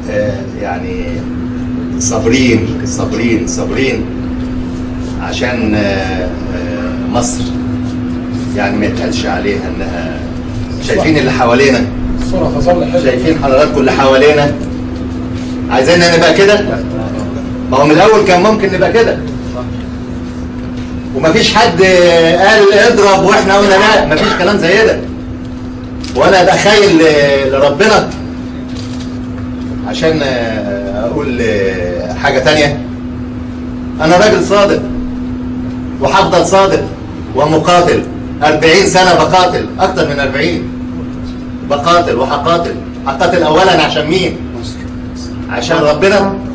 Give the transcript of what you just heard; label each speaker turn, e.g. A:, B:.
A: آه، يعني صابرين صابرين صابرين عشان آه، آه، مصر يعني ما يتقالش عليها انها شايفين اللي حوالينا
B: الصورة تظل حلوة
A: شايفين حضراتكم اللي حوالينا عايزيننا نبقى كده ما هو من الاول كان ممكن نبقى كده ومفيش حد قال اضرب واحنا قلنا لا مفيش كلام زي ده وانا ابقى خايل ل- لربنا عشان اقول حاجه تانية انا راجل صادق وهفضل صادق ومقاتل 40 سنه بقاتل اكتر من 40 بقاتل وهقاتل هقاتل اولا عشان مين عشان ربنا